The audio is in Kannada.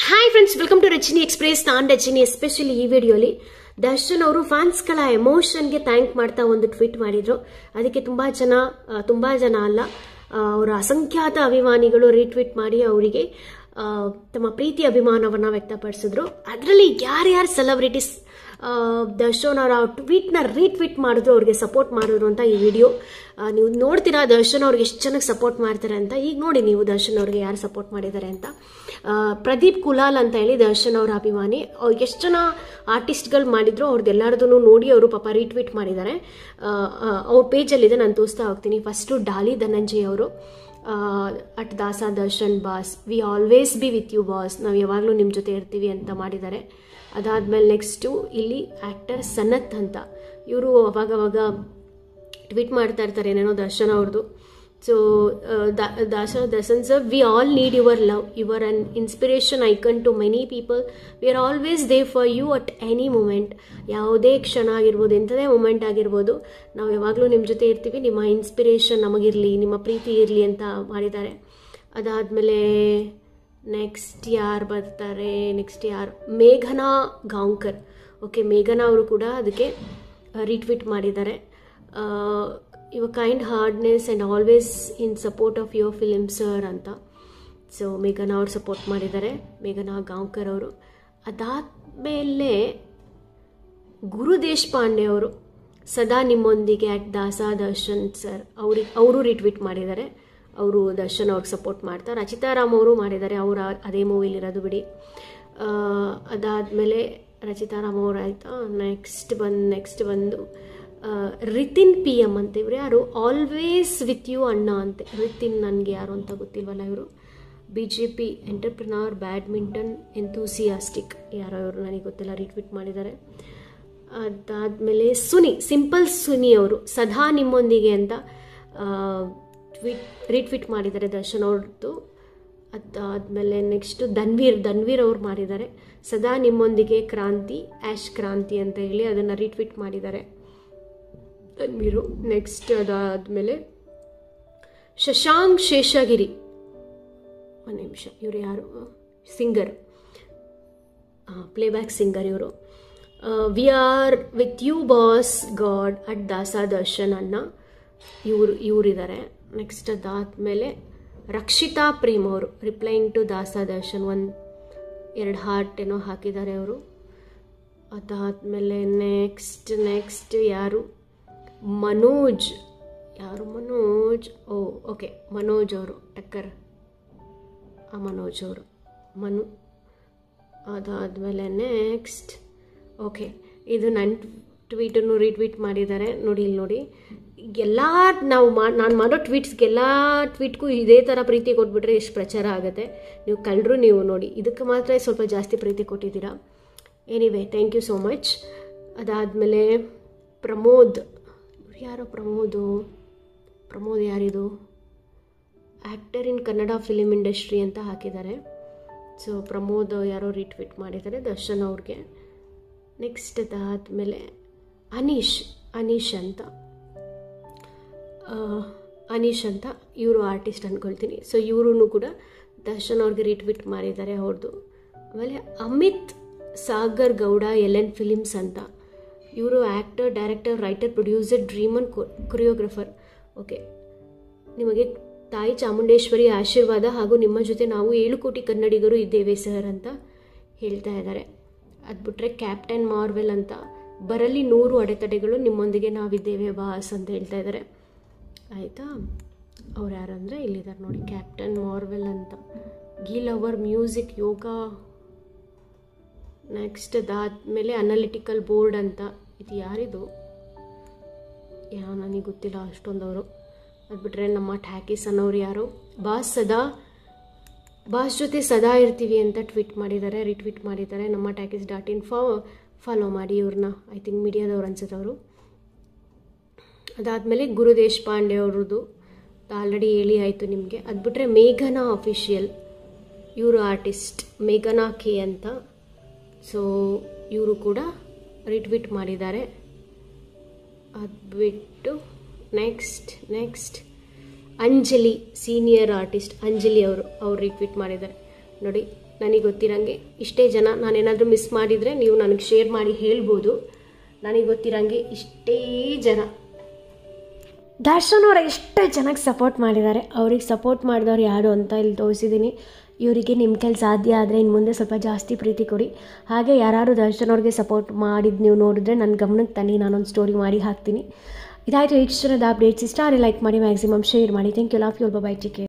hi friends welcome to Rachini express ನಾನ್ ರಚಿನಿ ಎಸ್ಪೆಷಲಿ ಈ ವಿಡಿಯೋಲಿ ದರ್ಶನ್ ಅವರು ಫ್ಯಾನ್ಸ್ಗಳ ಎಮೋಷನ್ಗೆ ಥ್ಯಾಂಕ್ ಮಾಡ್ತಾ ಒಂದು ಟ್ವೀಟ್ ಮಾಡಿದ್ರು ಅದಕ್ಕೆ ತುಂಬಾ ಜನ ಆ, ತುಂಬಾ ಜನ ಅಲ್ಲ ಆ, ಅವರ ಅಸಂಖ್ಯಾತ ಅಭಿಮಾನಿಗಳು ರೀಟ್ವೀಟ್ ಮಾಡಿ ಅವರಿಗೆ ಆ, ತಮ್ಮ ಪ್ರೀತಿ ಅಭಿಮಾನವನ್ನ ವ್ಯಕ್ತಪಡಿಸಿದ್ರು ಅದರಲ್ಲಿ ಯಾರ್ಯಾರು ಸೆಲೆಬ್ರಿಟೀಸ್ ದರ್ಶನ್ ಅವರ ಟ್ವೀಟ್ನ ರೀಟ್ವೀಟ್ ಮಾಡಿದ್ರು ಅವ್ರಿಗೆ ಸಪೋರ್ಟ್ ಮಾಡಿದ್ರು ಅಂತ ಈ ವಿಡಿಯೋ ನೀವು ನೋಡ್ತೀರಾ ದರ್ಶನ್ ಅವ್ರಿಗೆ ಎಷ್ಟು ಚೆನ್ನಾಗಿ ಸಪೋರ್ಟ್ ಮಾಡ್ತಾರೆ ಅಂತ ಈಗ ನೋಡಿ ನೀವು ದರ್ಶನ್ ಅವ್ರಿಗೆ ಯಾರು ಸಪೋರ್ಟ್ ಮಾಡಿದ್ದಾರೆ ಅಂತ ಆ, ಪ್ರದೀಪ್ ಕುಲಾಲ್ ಅಂತ ಹೇಳಿ ದರ್ಶನ್ ಅವರ ಅಭಿಮಾನಿ ಅವ್ರು ಎಷ್ಟು ಜನ ಆರ್ಟಿಸ್ಟ್ಗಳು ಮಾಡಿದ್ರು ಅವ್ರದ್ದೆಲ್ಲರದೂ ನೋಡಿ ಅವರು ಪಾಪ ರೀಟ್ವೀಟ್ ಮಾಡಿದ್ದಾರೆ ಆ, ಆ, ಅವ್ರ ಪೇಜಲ್ಲಿದೆ ನಾನು ತೋರಿಸ್ತಾ ಹೋಗ್ತೀನಿ ಫಸ್ಟು ಡಾಲಿ ಧನಂಜಯ್ ಅವರು at Dasa Darshan boss we always be with you boss ನಾವು ಯಾವಾಗಲೂ ನಿಮ್ಮ ಜೊತೆ ಇರ್ತೀವಿ ಅಂತ ಮಾಡಿದ್ದಾರೆ ಅದಾದಮೇಲೆ ನೆಕ್ಸ್ಟು ಇಲ್ಲಿ ಆ್ಯಕ್ಟರ್ ಸನತ್ ಅಂತ ಇವರು ಅವಾಗವಾಗ ಟ್ವೀಟ್ ಮಾಡ್ತಾ ಇರ್ತಾರೆ ಏನೇನೋ ದರ್ಶನ್ ಅವ್ರದ್ದು so Dasa Darshan sir we all need your love your an inspiration icon to many people we are always there for you at any moment ಯಾವುದೇ ಕ್ಷಣ ಆಗಿರ್ಬೋದು ಎಂಥದೇ ಮೂಮೆಂಟ್ ಆಗಿರ್ಬೋದು ನಾವು ಯಾವಾಗಲೂ ನಿಮ್ಮ ಜೊತೆ ಇರ್ತೀವಿ ನಿಮ್ಮ ಇನ್ಸ್ಪಿರೇಷನ್ ನಮಗಿರಲಿ ನಿಮ್ಮ ಪ್ರೀತಿ ಇರಲಿ ಅಂತ ಮಾಡಿದ್ದಾರೆ ಅದಾದಮೇಲೆ ನೆಕ್ಸ್ಟ್ ಯಾರು ಬರ್ತಾರೆ ನೆಕ್ಸ್ಟ್ ಯಾರು ಮೇಘನಾ ಗಾಂವ್ಕರ್ ಓಕೆ ಮೇಘನಾ ಅವರು ಕೂಡ ಅದಕ್ಕೆ ರೀಟ್ವೀಟ್ ಮಾಡಿದ್ದಾರೆ ಇವ kind hardness and always in support of your film sir ಅಂತ ಸೊ ಮೇಘನಾ ಅವ್ರು ಸಪೋರ್ಟ್ ಮಾಡಿದ್ದಾರೆ ಮೇಘನಾ ಗಾಂವ್ಕರ್ ಅವರು ಅದಾದಮೇಲೆ ಗುರು ದೇಶಪಾಂಡೆ ಅವರು ಸದಾ ನಿಮ್ಮೊಂದಿಗೆ ಅಟ್ ದಾಸ ದರ್ಶನ್ ಸರ್ ಅವ್ರಿಗೆ ಅವರು ರಿಟ್ವೀಟ್ ಮಾಡಿದ್ದಾರೆ ಅವರು ದರ್ಶನ್ ಅವ್ರಿಗೆ ಸಪೋರ್ಟ್ ಮಾಡ್ತಾರೆ ರಚಿತಾರಾಮ್ ಅವರು ಮಾಡಿದ್ದಾರೆ ಅವರು ಅದೇ ಮೂವಿಲಿರೋದು ಬಿಡಿ ಆ, ಅದಾದಮೇಲೆ ರಚಿತಾರಾಮ್ ಅವರು ಆಯಿತಾ ನೆಕ್ಸ್ಟ್ ಬಂದು ನೆಕ್ಸ್ಟ್ ಬಂದು ಆ, ರಿತಿನ್ ಪಿ ಎಮ್ ಅಂತ ಇವ್ರು ಯಾರು ಆಲ್ವೇಸ್ ವಿತ್ ಯು ಅಣ್ಣ ಅಂತೆ ರಿತಿನ್ ನನಗೆ ಯಾರು ಅಂತ ಗೊತ್ತಿಲ್ವಲ್ಲ ಇವರು B J P entrepreneur badminton enthusiastic ಯಾರೋ ಇವರು ನನಗೆ ಗೊತ್ತಿಲ್ಲ ರೀಟ್ವೀಟ್ ಮಾಡಿದ್ದಾರೆ ಅದಾದಮೇಲೆ ಸುನಿ ಸಿಂಪಲ್ ಸುನಿ ಅವರು ಸದಾ ನಿಮ್ಮೊಂದಿಗೆ ಅಂತ ಟ್ವೀಟ್ ರೀಟ್ವೀಟ್ ಮಾಡಿದ್ದಾರೆ ದರ್ಶನ್ ಅವ್ರದ್ದು ಅದಾದಮೇಲೆ ನೆಕ್ಸ್ಟು ಧನ್ವೀರ್ ಧನ್ವೀರ್ ಅವ್ರು ಮಾಡಿದ್ದಾರೆ ಸದಾ ನಿಮ್ಮೊಂದಿಗೆ ಕ್ರಾಂತಿ ಆ್ಯಶ್ ಕ್ರಾಂತಿ ಅಂತ ಹೇಳಿ ಅದನ್ನು ರೀಟ್ವೀಟ್ ಮಾಡಿದ್ದಾರೆ ಧನ್ವೀರು ನೆಕ್ಸ್ಟ್ ಅದಾದಮೇಲೆ ಶಶಾಂಕ್ ಶೇಷಗಿರಿ ಒಂದು ನಿಮಿಷ ಇವರು ಯಾರು ಸಿಂಗರ್ ಪ್ಲೇಬ್ಯಾಕ್ ಸಿಂಗರ್ ಇವರು we are with you boss god at Dasa Darshan ಅಣ್ಣ ಇವರು ಇವರಿದ್ದಾರೆ ನೆಕ್ಸ್ಟ್ ಅದಾದಮೇಲೆ ರಕ್ಷಿತಾ ಪ್ರೇಮ್ ಅವರು ರಿಪ್ಲೈಯಿಂಗ್ ಟು ದಾಸ ದರ್ಶನ್ ಒಂದು ಎರಡು ಹಾರ್ಟ್ ಏನೋ ಹಾಕಿದ್ದಾರೆ ಅವರು ಅದಾದಮೇಲೆ ನೆಕ್ಸ್ಟ್ ನೆಕ್ಸ್ಟ್ ಯಾರು ಮನೋಜ್ ಯಾರು ಮನೋಜ್ ಓ ಓಕೆ ಮನೋಜ್ ಅವರು ಟಕ್ಕರ್ ಆ ಮನೋಜ್ ಅವರು ಮನು ಅದಾದಮೇಲೆ ನೆಕ್ಸ್ಟ್ ಓಕೆ ಇದು ನನ್ನ ಟ್ವೀಟನ್ನು ರೀಟ್ವೀಟ್ ಮಾಡಿದ್ದಾರೆ ನೋಡಿ ಇಲ್ಲಿ ನೋಡಿ ಎಲ್ಲ ನಾವು ಮಾ ನಾನು ಮಾಡೋ ಟ್ವೀಟ್ಸ್ಗೆಲ್ಲ ಟ್ವೀಟ್ಗೂ ಇದೇ ಥರ ಪ್ರೀತಿ ಕೊಟ್ಬಿಟ್ರೆ ಎಷ್ಟು ಪ್ರಚಾರ ಆಗುತ್ತೆ ನೀವು ಕಳ್ಳರು ನೀವು ನೋಡಿ ಇದಕ್ಕೆ ಮಾತ್ರ ಸ್ವಲ್ಪ ಜಾಸ್ತಿ ಪ್ರೀತಿ ಕೊಟ್ಟಿದ್ದೀರಾ anyway thank you so much ಅದಾದಮೇಲೆ ಪ್ರಮೋದ್ ಇವ್ರು ಯಾರೋ ಪ್ರಮೋದು ಪ್ರಮೋದ್ ಯಾರಿದು actor in Kannada film industry ಅಂತ ಹಾಕಿದ್ದಾರೆ ಸೊ ಪ್ರಮೋದ್ ಯಾರೋ ರೀಟ್ವೀಟ್ ಮಾಡಿದ್ದಾರೆ ದರ್ಶನ್ ಅವ್ರಿಗೆ ನೆಕ್ಸ್ಟ್ ಅದಾದಮೇಲೆ ಅನೀಶ್ ಅನೀಶ್ ಅಂತ ಆ, ಅನೀಶ್ ಅಂತ ಇವರು ಆರ್ಟಿಸ್ಟ್ ಅಂದ್ಕೊಳ್ತೀನಿ ಸೊ ಇವರು ಕೂಡ ದರ್ಶನ್ ಅವ್ರಿಗೆ ರೀಟ್ವೀಟ್ ಮಾಡಿದ್ದಾರೆ ಅವ್ರದ್ದು ಆಮೇಲೆ Amit Sagar Gowda L N films ಅಂತ ಇವರು actor director writer producer dreamer choreographer okay ನಿಮಗೆ ತಾಯಿ ಚಾಮುಂಡೇಶ್ವರಿ ಆಶೀರ್ವಾದ ಹಾಗೂ ನಿಮ್ಮ ಜೊತೆ ನಾವು ಏಳು ಕೋಟಿ ಕನ್ನಡಿಗರು ಇದ್ದೇವೆ ಸರ್ ಅಂತ ಹೇಳ್ತಾ ಇದ್ದಾರೆ ಅದು ಬಿಟ್ಟರೆ ಕ್ಯಾಪ್ಟನ್ ಮಾರ್ವೆಲ್ ಅಂತ ಬರಲಿ ನೂರು ಅಡೆತಡೆಗಳು ನಿಮ್ಮೊಂದಿಗೆ ನಾವಿದ್ದೇವೆ ಬಾಸ್ ಅಂತ ಹೇಳ್ತಾ ಇದ್ದಾರೆ ಆಯಿತಾ ಅವ್ರು ಯಾರಂದರೆ ಇಲ್ಲಿದ್ದಾರೆ ನೋಡಿ ಕ್ಯಾಪ್ಟನ್ ಮಾರ್ವೆಲ್ ಅಂತ ಗೀಲ್ ಅವರ್ ಮ್ಯೂಸಿಕ್ ಯೋಗ ನೆಕ್ಸ್ಟ್ ಅದಾದಮೇಲೆ ಅನಾಲಿಟಿಕಲ್ ಬೋರ್ಡ್ ಅಂತ ಇದು ಯಾರಿದು ಯಾವ ನನಗೆ ಗೊತ್ತಿಲ್ಲ ಅಷ್ಟೊಂದವರು ಅದು ಬಿಟ್ಟರೆ ನಮ್ಮ ಟ್ಯಾಕಿಸ್ ಅನ್ನೋರು ಯಾರು ಬಾಸ್ ಸದಾ ಬಾಸ್ ಜೊತೆ ಸದಾ ಇರ್ತೀವಿ ಅಂತ ಟ್ವೀಟ್ ಮಾಡಿದ್ದಾರೆ ರಿಟ್ವೀಟ್ ಮಾಡಿದ್ದಾರೆ ನಮ್ಮ ಟ್ಯಾಕಿಸ್ ಡಾಟ್ ಇನ್ ಫಾ ಫಾಲೋ ಮಾಡಿ ಇವ್ರನ್ನ ಐ ಥಿಂಕ್ ಮೀಡಿಯಾದವ್ರು ಅನ್ಸುತ್ತೆ ಅವರು ಅದಾದಮೇಲೆ ಗುರು ದೇಶಪಾಂಡೆ ಅವ್ರದ್ದು ಆಲ್ರೆಡಿ ಹೇಳಿ ಆಯಿತು ನಿಮಗೆ ಅದು ಬಿಟ್ಟರೆ ಮೇಘನಾ ಅಫಿಷಿಯಲ್ ಇವರು ಆರ್ಟಿಸ್ಟ್ ಮೇಘನಾ ಕೆ ಅಂತ ಸೊ ಇವರು ಕೂಡ ರಿಟ್ವೀಟ್ ಮಾಡಿದ್ದಾರೆ ಅದು ಬಿಟ್ಟು next next Anjali senior artist Anjali ಅವರು ಅವ್ರು ರಿಟ್ವೀಟ್ ಮಾಡಿದ್ದಾರೆ ನೋಡಿ ನನಗೆ ಗೊತ್ತಿರಂಗೆ ಇಷ್ಟೇ ಜನ ನಾನೇನಾದರೂ ಮಿಸ್ ಮಾಡಿದರೆ ನೀವು ನನಗೆ ಶೇರ್ ಮಾಡಿ ಹೇಳ್ಬೋದು ನನಗೆ ಗೊತ್ತಿರಂಗೆ ಇಷ್ಟೇ ಜನ ದರ್ಶನ್ ಅವ್ರು ಎಷ್ಟು ಚೆನ್ನಾಗಿ ಸಪೋರ್ಟ್ ಮಾಡಿದ್ದಾರೆ ಅವ್ರಿಗೆ ಸಪೋರ್ಟ್ ಮಾಡಿದವ್ರು ಯಾರು ಅಂತ ಇಲ್ಲಿ ತೋರಿಸಿದ್ದೀನಿ ಇವರಿಗೆ ನಿಮ್ಮ ಕೈಲಿ ಸಾಧ್ಯ ಆದರೆ ಇನ್ನು ಮುಂದೆ ಸ್ವಲ್ಪ ಜಾಸ್ತಿ ಪ್ರೀತಿ ಕೊಡಿ ಹಾಗೆ ಯಾರು ದರ್ಶನ್ ಅವ್ರಿಗೆ ಸಪೋರ್ಟ್ ಮಾಡಿದ್ದು ನೀವು ನೋಡಿದ್ರೆ ನನ್ನ ಗಮನಕ್ಕೆ ತನ್ನಿ ನಾನೊಂದು ಸ್ಟೋರಿ ಮಾಡಿ ಹಾಕ್ತೀನಿ ಇದಾಯಿತು ಈ ಕ್ಷಣದ ಅಪ್ಡೇಟ್ಸ್ ಇಷ್ಟ ಆದರೆ ಲೈಕ್ ಮಾಡಿ ಮ್ಯಾಕ್ಸಿಮಮ್ ಶೇರ್ ಮಾಡಿ thank you love you bye take care